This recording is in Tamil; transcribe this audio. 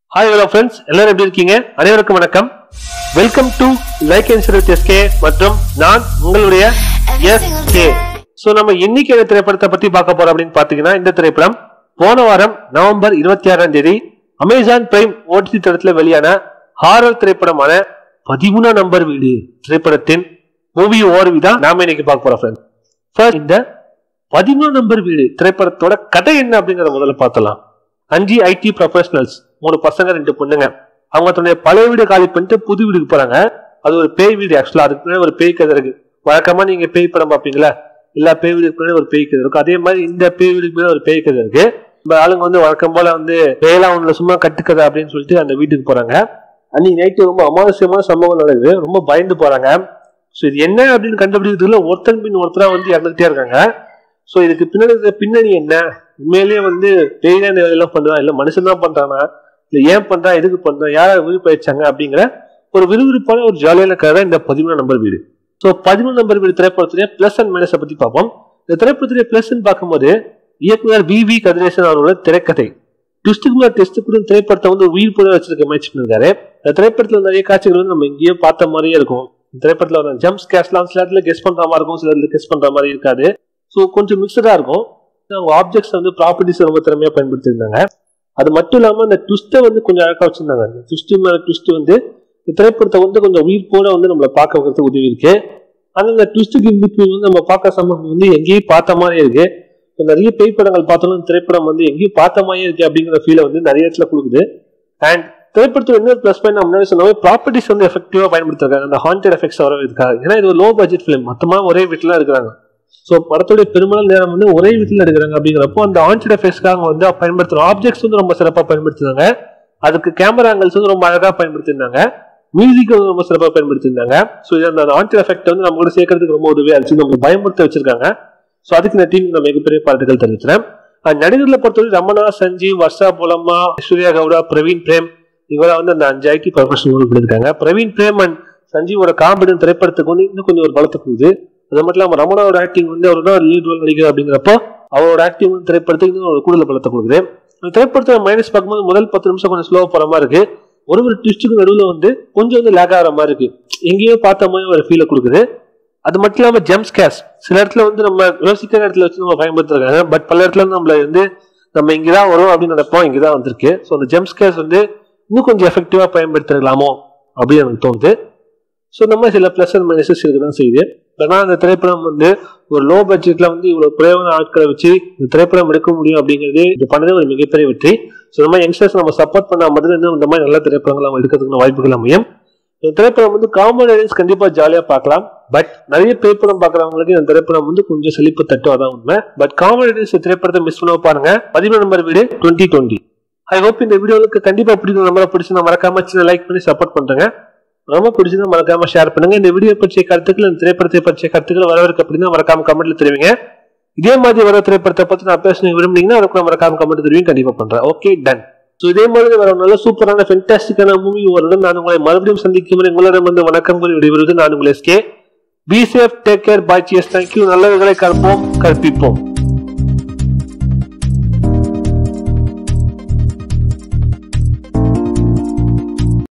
ஹாய் ஹலோ ஃப்ரெண்ட்ஸ் எல்லாரும் எப்படி இருக்கீங்க அனைவருக்கும் வணக்கம் welcome to like and share SK மற்றும் நான் உங்களுடைய எஸ்கே ஸோ நம்ம இன்னைக்கு இந்த திரைப்படத்தை பத்தி பார்க்க போறோம் அப்படின்னு பாத்தீங்கன்னா இந்த திரைப்படம் போன வாரம் நவம்பர் இருபத்தி ஆறாம் தேதி அமேசான் பிரைம் ஓடிடி தளத்துல வெளியான ஹாரர் திரைப்படமான பதிமூணாம் நம்பர் வீடு திரைப்படத்தின் மூவி ஓர்வி தான் நாம இன்னைக்கு பார்க்க போறோம் ஃப்ரெண்ட் ஃபர்ஸ்ட் இந்த பதிமூணு நம்பர் வீடு திரைப்படத்தோட கதை என்ன அப்படிங்கறத முதல்ல பார்த்தலாம் அஞ்சு ஐடி ப்ரொஃபஷனல்ஸ் மூணு பசங்க ரெண்டு பொண்ணுங்க அவங்க தன்னுடைய பழைய வீடு காலி பண்ணிட்டு புது வீடுக்கு போறாங்க அது ஒரு பேய் வீடு ஆக்சுவலா அதுக்கு முன்னாடி ஒரு பேய் கதை இருக்கு வழக்கமா நீங்க பேய் படம் பார்ப்பீங்களா எல்லா பேய் வீடுக்கு முன்னாடி ஒரு பேய் கதை இருக்கும் அதே மாதிரி இந்த பேய் வீடுக்கு முன்னாடி ஒரு பேய் கதை இருக்கு நம்ம ஆளுங்க வந்து வழக்கம் போல வந்து பேயெல்லாம் ஒண்ணுல சும்மா கட்டுக்கதை அப்படின்னு சொல்லிட்டு அந்த வீட்டுக்கு போறாங்க அன்னைக்கு நைட்டு ரொம்ப அமாவசியமான சம்பவம் நடக்குது ரொம்ப பயந்து போறாங்க ஸோ இது என்ன அப்படின்னு கண்டுபிடிக்கிறதுல ஒருத்தன் பின் ஒருத்தரா வந்து இறந்துகிட்டே இருக்காங்க ஸோ இதுக்கு பின்னாடி இருக்கிற பின்னணி என்ன உண்மையிலேயே வந்து பேய் தான் இந்த வேலையெல்லாம் பண்றான் இல்ல மனுஷன் தான் பண்றானா இல்ல ஏன் பண்றான் எதுக்கு பண்றான் யாரை விருப்ப வச்சாங்க அப்படிங்கிற ஒரு விறுவிறுப்பான ஒரு ஜாலியான கதை இந்த பதிமூணு நம்பர் வீடு ஸோ பதிமூணு நம்பர் வீடு திரைப்படத்துடைய பிளஸ் அண்ட் மைனஸை பத்தி பார்ப்போம் இந்த திரைப்படத்துடைய பிளஸ் பார்க்கும்போது இயக்குனர் வி வி கதிரேசன் அவரோட திரைக்கதை ட்விஸ்டுக்கு மேல டெஸ்ட் கூட திரைப்படத்தை வந்து உயிர் போல வச்சிருக்க முயற்சி பண்ணிருக்காரு இந்த திரைப்படத்துல நிறைய காட்சிகள் வந்து நம்ம எங்கேயோ பார்த்த மாதிரியே இருக்கும் இந்த திரைப்படத்துல வர ஜம்ப் ஸ்கேர்ஸ்லாம் சில இடத்துல கெஸ் பண்ற மாதிரி இருக்கும் சில இடத்துல கெஸ் பண்ற மாதிரி இருக்காது ஸோ கொஞ்சம் மிக்சடா இருக்கும் அவங்க ஆப்ஜெக்ட்ஸ் வந்து ப்ராப்பர்ட்டிஸ் ரொம்ப திறமையா பயன்படுத்தியிருந்தாங்க அது மட்டும் இல்லாம அந்த ட்விஸ்ட்டை வந்து கொஞ்சம் அழகா வச்சிருந்தாங்க அந்த ட்விஸ்ட் மேல ட்விஸ்ட் வந்து இந்த திரைப்படத்தை வந்து கொஞ்சம் உயிர் போல வந்து நம்மளை பார்க்க வைக்கிறதுக்கு உதவி இருக்கு ஆனா இந்த ட்விஸ்ட்டுக்கு பிட்வீன் வந்து நம்ம பார்க்க சம்பவம் வந்து எங்கேயும் பார்த்த மாதிரி இருக்கு இப்ப நிறைய பேய் படங்கள் பார்த்தாலும் இந்த திரைப்படம் வந்து எங்கேயும் பார்த்த மாதிரியே இருக்கு அப்படிங்கிற ஃபீலை வந்து நிறைய இடத்துல கொடுக்குது அண்ட் திரைப்படத்தில் இன்னொரு ப்ளஸ் பாயிண்ட் முன்னாடி சொன்ன ப்ராப்பர்ட்டிஸ் வந்து எஃபெக்டிவா பயன்படுத்திருக்காங்க அந்த ஹாண்டட் எஃபெக்ட்ஸ் வர இருக்காங்க ஏன்னா இது ஒரு லோ பட்ஜெட் ஃபிலிம் மொத்தமா ஒரே வீட்டில் இருக்கிறாங்க ஸோ படத்துடைய பெரும்பாலும் நேரம் வந்து ஒரே வீட்டில் எடுக்கிறாங்க அப்படிங்கிறப்போ அந்த ஹாண்டட் எஃபெக்ட்ஸ்க்காக வந்து பயன்படுத்துகிற ஆப்ஜெக்ட்ஸ் வந்து ரொம்ப சிறப்பாக பயன்படுத்தினாங்க அதுக்கு கேமரா ஆங்கிள்ஸ் வந்து ரொம்ப அழகாக பயன்படுத்தியிருந்தாங்க மியூசிக் வந்து ரொம்ப சிறப்பாக பயன்படுத்தியிருந்தாங்க ஸோ இது அந்த ஹாண்டட் எஃபெக்ட் வந்து நம்ம கூட சேர்க்கறதுக்கு ரொம்ப உதவியாக இருந்துச்சு நம்ம பயன்படுத்த வச்சிருக்காங்க ஸோ அதுக்கு இந்த டீம் நான் மிகப்பெரிய பாராட்டுகள் தெரிவிக்கிறேன் நடிகர்களை பொறுத்தவரை ரமணா சஞ்சீவ் வர்ஷா புலம்மா ஐஸ்வர்யா கவுடா பிரவீன் பிரேம் இவரை வந்து அந்த அஞ்சு ஐடி ப்ரொஃபஷனல் பண்ணியிருக்காங்க பிரவீன் பிரேம் அண்ட் சஞ்சீவோட காம்படின் திரைப்படத்துக்கு வந்து இன்னும் கொஞ்சம் ஒரு பலத்தை கொடுக்குது அது மட்டும் இல்லாமல் ரமணாவோட ஆக்டிங் வந்து அவர் தான் லீட் ரோல் நடிக்கிறார் அப்படிங்கிறப்போ அவரோட ஆக்டிங் வந்து திரைப்படத்துக்கு இன்னும் ஒரு கூடுதல் பலத்தை கொடுக்குது அந்த திரைப்படத்தை மைனஸ் பார்க்கும்போது முதல் பத்து நிமிஷம் கொஞ்சம் ஸ்லோவாக போகிற மாதிரி இருக்கு ஒரு ஒரு ட்விஸ்ட்டுக்கு நடுவில் வந்து கொஞ்சம் வந்து லேக் ஆகிற மாதிரி இருக்கு எங்கேயோ பார்த்த மாதிரி ஒரு ஃபீலை கொடுக்குது அது மட்டும் இல்லாமல் ஜெம்ஸ் கேஸ் சில இடத்துல வந்து நம்ம யோசிக்கிற இடத்துல வச்சு நம்ம பயன்படுத்துறாங்க பட் பல இடத்துல நம்மள வந்து நம்ம இங்கதான் வரும் அப்படின்னு நினைப்போம் இங்கதான் வந்திருக்கு ஸோ அந்த ஜெம்ஸ் கேஸ் வந்து இன்னும் கொஞ்சம் எஃபெக்டிவா பயன்படுத்திருக்கலாமோ அப்படின்னு எனக்கு தோணுது ஸோ நம்ம சில ப்ளஸ் அண்ட் மைனஸஸ் இருக்கு தான் செய்யுது ஏன்னா அந்த திரைப்படம் வந்து ஒரு லோ பட்ஜெட்ல வந்து இவ்வளவு குறைவான ஆட்களை வச்சு இந்த திரைப்படம் எடுக்க முடியும் அப்படிங்கிறது இது பண்ணது ஒரு மிகப்பெரிய வெற்றி ஸோ இந்த மாதிரி யங்ஸ்டர்ஸ் நம்ம சப்போர்ட் பண்ணா மட்டும் இன்னும் இந்த மாதிரி நல்ல திரைப்படங்கள் நம்ம எடுக்கிறதுக்கு வாய்ப்புகள் அமையும் இந்த திரைப்படம் வந்து காமெடியன்ஸ் கண்டிப்பா ஜாலியா பார்க்கலாம் பட் நிறைய திரைப்படம் பாக்குறவங்களுக்கு இந்த திரைப்படம் வந்து கொஞ்சம் செழிப்பு தட்டுவதான் உண்மை பட் காமெடியன்ஸ் திரைப்படத்தை மிஸ் பண்ண பாருங்க பதிமூணு நம்பர் வீடு டுவெண்ட்டி டுவெண்ட்டி ஐ ஹோப் இந்த வீடியோவுக்கு கண்டிப்பா பிடிக்கும் நம்ம பிடிச்சி மறக்காம சின்ன லைக் பண்ணி சப்போர்ட் பண்றேங்க ரொம்ப பிடிச்சதா மறக்காம ஷேர் பண்ணுங்க இந்த வீடியோ பற்றிய கருத்துக்கள் இந்த திரைப்படத்தை பற்றிய கருத்துக்கள் வரவிருக்கு அப்படின்னா மறக்காம கமெண்ட்ல தெரிவிங்க இதே மாதிரி வர திரைப்படத்தை பத்தி நான் பேச விரும்புனீங்கன்னா அதுக்கு மறக்காம கமெண்ட் தெரிவிங்க கண்டிப்பா பண்றேன் ஓகே டன் ஸோ இதே மாதிரி வர நல்ல சூப்பரான ஃபென்டாஸ்டிக்கான மூவி வருடன் நான் உங்களை மறுபடியும் சந்திக்கும் வரை உங்களிடம் வந்து வணக்கம் கூறி விடைபெறுவது நான் உங்களை SK be safe take care bye சியஸ் தேங்க்யூ நல்லவர்களை கற்போம் கற்பிப்போம்